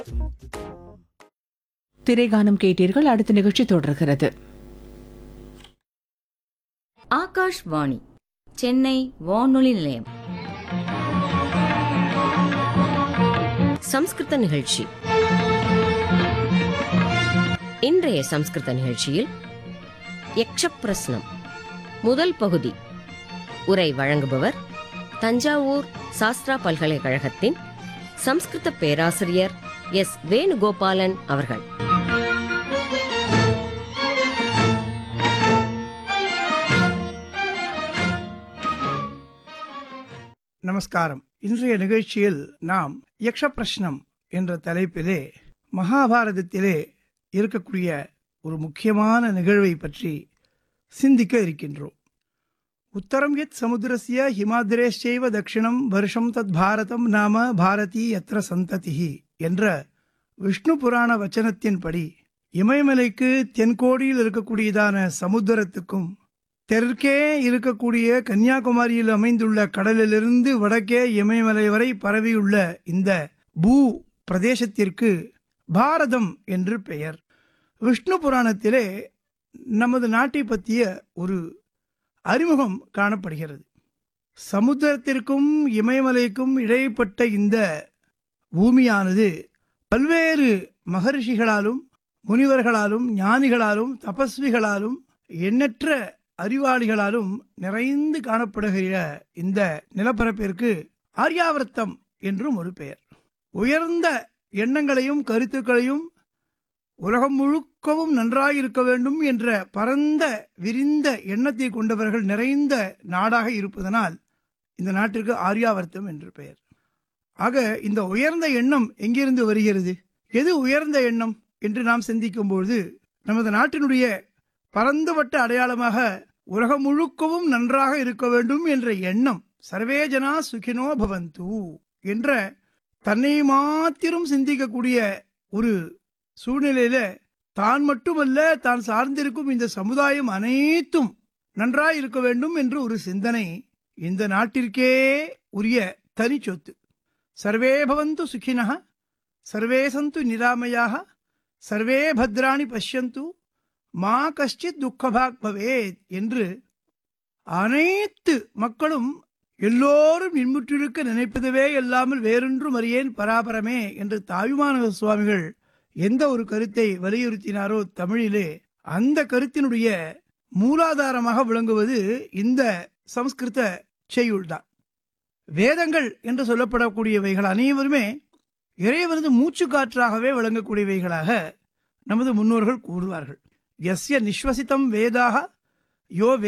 திரைகானம் கேட்டீர்கள் அடுத்த நிகழ்ச்சி தொடர்கிறது ஆகாஷ்வாணி சென்னை வானொலி நிலையம் சம்ஸ்கிருத நிகழ்ச்சி இன்றைய சம்ஸ்கிருத நிகழ்ச்சியில் யக்ஷப்பிரஸ்னம் முதல் பகுதி உரை வழங்குபவர் தஞ்சாவூர் சாஸ்திரா பல்கலைக்கழகத்தின் சம்ஸ்கிருத பேராசிரியர் எஸ் வேணுகோபாலன் அவர்கள் நமஸ்காரம் இன்றைய நிகழ்ச்சியில் நாம் யக்ஷ பிரஷ்னம் என்ற தலைப்பிலே மகாபாரதத்திலே இருக்கக்கூடிய ஒரு முக்கியமான நிகழ்வை பற்றி சிந்திக்க இருக்கின்றோம் உத்தரம் யத் சமுத்திரஸ்ய ஹிமாதிரேஷைவ தட்சிணம் வருஷம் தத் பாரதம் நாம பாரதி யத்ர சந்ததிஹி என்ற விஷ்ணு புராண வச்சனத்தின்படி இமயமலைக்கு தென்கோடியில் இருக்கக்கூடியதான சமுத்திரத்துக்கும் தெற்கே இருக்கக்கூடிய கன்னியாகுமரியில் அமைந்துள்ள கடலிலிருந்து வடக்கே இமயமலை வரை பரவியுள்ள இந்த பூ பிரதேசத்திற்கு பாரதம் என்று பெயர் விஷ்ணு புராணத்திலே நமது நாட்டை பற்றிய ஒரு அறிமுகம் காணப்படுகிறது சமுத்திரத்திற்கும் இமயமலைக்கும் இடைப்பட்ட இந்த பூமியானது பல்வேறு மகரிஷிகளாலும் முனிவர்களாலும் ஞானிகளாலும் தபஸ்விகளாலும் எண்ணற்ற அறிவாளிகளாலும் நிறைந்து காணப்படுகிற இந்த நிலப்பரப்பிற்கு ஆர்யாவர்த்தம் என்றும் ஒரு பெயர் உயர்ந்த எண்ணங்களையும் கருத்துக்களையும் உலகம் முழுக்கவும் நன்றாயிருக்க வேண்டும் என்ற பரந்த விரிந்த எண்ணத்தை கொண்டவர்கள் நிறைந்த நாடாக இருப்பதனால் இந்த நாட்டிற்கு ஆர்யாவர்த்தம் என்று பெயர் ஆக இந்த உயர்ந்த எண்ணம் எங்கிருந்து வருகிறது எது உயர்ந்த எண்ணம் என்று நாம் சிந்திக்கும் பொழுது நமது நாட்டினுடைய பரந்துபட்ட அடையாளமாக உலகம் முழுக்கவும் நன்றாக இருக்க வேண்டும் என்ற எண்ணம் சர்வே ஜனா சுகினோ பவந்து என்ற தன்னை மாத்திரம் சிந்திக்கக்கூடிய ஒரு சூழ்நிலையில தான் மட்டுமல்ல தான் சார்ந்திருக்கும் இந்த சமுதாயம் அனைத்தும் நன்றாய் இருக்க வேண்டும் என்று ஒரு சிந்தனை இந்த நாட்டிற்கே உரிய தனி சொத்து சர்வே பவந்து சுகினः சர்வே சந்து நிராமயாக சர்வே பத்ராணி பஷ்யந்து மா கஷ்டித் துக்கபாக் பவேத் என்று அனைத்து மக்களும் எல்லோரும் இன்புற்றிருக்க நினைப்பதுவே இல்லாமல் வேறொன்றும் அறியேன் பராபரமே என்று தாயுமான சுவாமிகள் எந்த ஒரு கருத்தை வலியுறுத்தினாரோ தமிழிலே அந்த கருத்தினுடைய மூலாதாரமாக விளங்குவது இந்த சம்ஸ்கிருத செய்யுள்தான் வேதங்கள் என்று சொல்லப்படக்கூடியவைகள் அனைவருமே இறைவனது மூச்சு காற்றாகவே விளங்கக்கூடியவைகளாக நமது முன்னோர்கள் கூறுவார்கள் எஸ்ய நிஸ்வசித்தம் வேதாக யோ